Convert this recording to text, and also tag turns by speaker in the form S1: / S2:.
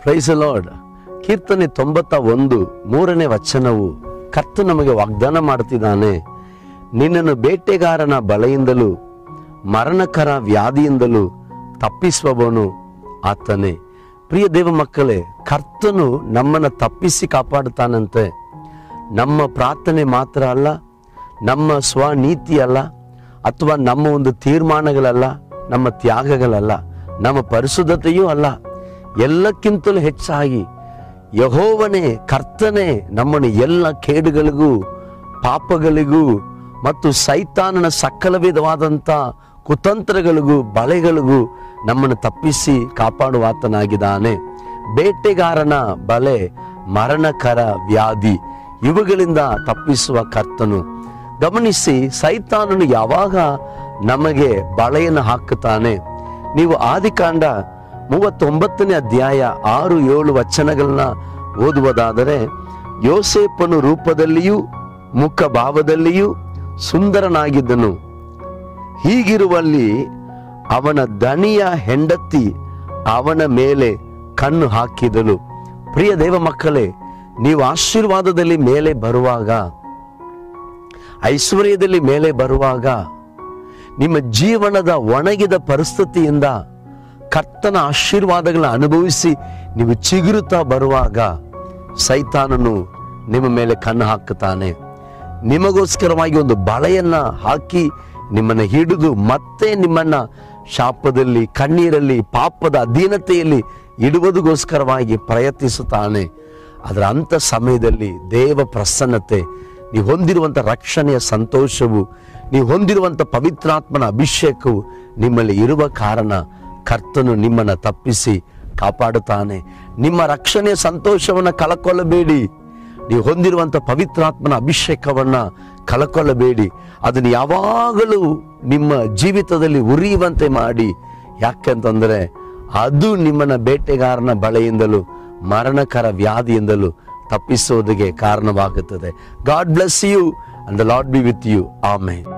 S1: price lord ಕೀರ್ತನೆ ತೊಂಬತ್ತ ಒಂದು ಮೂರನೇ ವಚನವು ಕರ್ತ ನಮಗೆ ವಾಗ್ದಾನ ಮಾಡ್ತಿದ್ದಾನೆ ನಿನ್ನನ್ನು ಬೇಟೆಗಾರನ ಬಲೆಯಿಂದಲೂ ಮರಣಕರ ವ್ಯಾಧಿಯಿಂದಲೂ ತಪ್ಪಿಸುವವನು ಆತನೇ ಪ್ರಿಯ ದೇವ ಮಕ್ಕಳೇ ಕರ್ತನು ನಮ್ಮನ್ನು ತಪ್ಪಿಸಿ ಕಾಪಾಡುತ್ತಾನಂತೆ ನಮ್ಮ ಪ್ರಾರ್ಥನೆ ಮಾತ್ರ ಅಲ್ಲ ನಮ್ಮ ಸ್ವನೀತಿ ಅಲ್ಲ ಅಥವಾ ನಮ್ಮ ಒಂದು ತೀರ್ಮಾನಗಳಲ್ಲ ನಮ್ಮ ತ್ಯಾಗಗಳಲ್ಲ ನಮ್ಮ ಪರಿಶುದ್ಧತೆಯೂ ಅಲ್ಲ ಎಲ್ಲಕ್ಕಿಂತಲೂ ಹೆಚ್ಚಾಗಿ ಯಹೋವನೇ ಕರ್ತನೆ ನಮ್ಮನ್ನು ಎಲ್ಲ ಕೇಡುಗಳಿಗೂ ಪಾಪಗಳಿಗೂ ಮತ್ತು ಸೈತಾನನ ಸಕಲ ವಿಧವಾದಂಥ ಕುತಂತ್ರಗಳಿಗೂ ಬಲೆಗಳಿಗೂ ನಮ್ಮನ್ನು ತಪ್ಪಿಸಿ ಕಾಪಾಡುವಾತನಾಗಿದ್ದಾನೆ ಬೇಟೆಗಾರನ ಬಲೆ ಮರಣಕರ ವ್ಯಾಧಿ ಇವುಗಳಿಂದ ತಪ್ಪಿಸುವ ಕರ್ತನು ಗಮನಿಸಿ ಸೈತಾನನು ಯಾವಾಗ ನಮಗೆ ಬಳೆಯನ್ನು ಹಾಕುತ್ತಾನೆ ನೀವು ಆದಿಕಾಂಡ ಮೂವತ್ತೊಂಬತ್ತನೇ ಅಧ್ಯಾಯ ಆರು ಏಳು ವಚನಗಳನ್ನ ಓದುವುದಾದರೆ ಯೋಸೇಪನು ರೂಪದಲ್ಲಿಯೂ ಮುಖ ಭಾವದಲ್ಲಿಯೂ ಸುಂದರನಾಗಿದ್ದನು ಹೀಗಿರುವಲ್ಲಿ ಅವನ ದಣಿಯ ಹೆಂಡತಿ ಅವನ ಮೇಲೆ ಕಣ್ಣು ಹಾಕಿದಳು ಪ್ರಿಯ ದೇವ ಮಕ್ಕಳೇ ನೀವು ಆಶೀರ್ವಾದದಲ್ಲಿ ಮೇಲೆ ಬರುವಾಗ ಐಶ್ವರ್ಯದಲ್ಲಿ ಮೇಲೆ ಬರುವಾಗ ನಿಮ್ಮ ಜೀವನದ ಒಣಗಿದ ಪರಿಸ್ಥಿತಿಯಿಂದ ಕರ್ತನ ಆಶೀರ್ವಾದಗಳನ್ನ ಅನುಭವಿಸಿ ನೀವು ಚಿಗುರುತ್ತಾ ಬರುವಾಗ ಸೈತಾನನು ನಿಮ್ಮ ಮೇಲೆ ಕಣ್ಣು ಹಾಕುತ್ತಾನೆ ನಿಮಗೋಸ್ಕರವಾಗಿ ಒಂದು ಬಳೆಯನ್ನ ಹಾಕಿ ನಿಮ್ಮನ್ನ ಹಿಡಿದು ಮತ್ತೆ ನಿಮ್ಮನ್ನ ಶಾಪದಲ್ಲಿ ಕಣ್ಣೀರಲ್ಲಿ ಪಾಪದ ಅಧೀನತೆಯಲ್ಲಿ ಇಡುವುದಕ್ಕೋಸ್ಕರವಾಗಿ ಪ್ರಯತ್ನಿಸುತ್ತಾನೆ ಅದರ ಅಂಥ ಸಮಯದಲ್ಲಿ ದೇವ ಪ್ರಸನ್ನತೆ ನೀವು ಹೊಂದಿರುವಂಥ ರಕ್ಷಣೆಯ ಸಂತೋಷವು ನೀವು ಹೊಂದಿರುವಂಥ ಪವಿತ್ರಾತ್ಮನ ಅಭಿಷೇಕವು ನಿಮ್ಮಲ್ಲಿ ಇರುವ ಕಾರಣ ಕರ್ತನು ನಿಮ್ಮನ್ನು ತಪ್ಪಿಸಿ ಕಾಪಾಡುತ್ತಾನೆ ನಿಮ್ಮ ರಕ್ಷಣೆಯ ಸಂತೋಷವನ್ನು ಕಳಕೊಳ್ಳಬೇಡಿ ನೀವು ಹೊಂದಿರುವಂಥ ಪವಿತ್ರಾತ್ಮನ ಅಭಿಷೇಕವನ್ನ ಕಳಕೊಳ್ಳಬೇಡಿ ಅದನ್ನು ಯಾವಾಗಲೂ ನಿಮ್ಮ ಜೀವಿತದಲ್ಲಿ ಉರಿಯುವಂತೆ ಮಾಡಿ ಯಾಕೆಂತಂದ್ರೆ ಅದು ನಿಮ್ಮನ್ನ ಬೇಟೆಗಾರನ ಬಳೆಯಿಂದಲೂ ಮರಣಕರ ವ್ಯಾಧಿಯಿಂದಲೂ ತಪ್ಪಿಸೋದಕ್ಕೆ ಕಾರಣವಾಗುತ್ತದೆ God bless you and the Lord be with you amen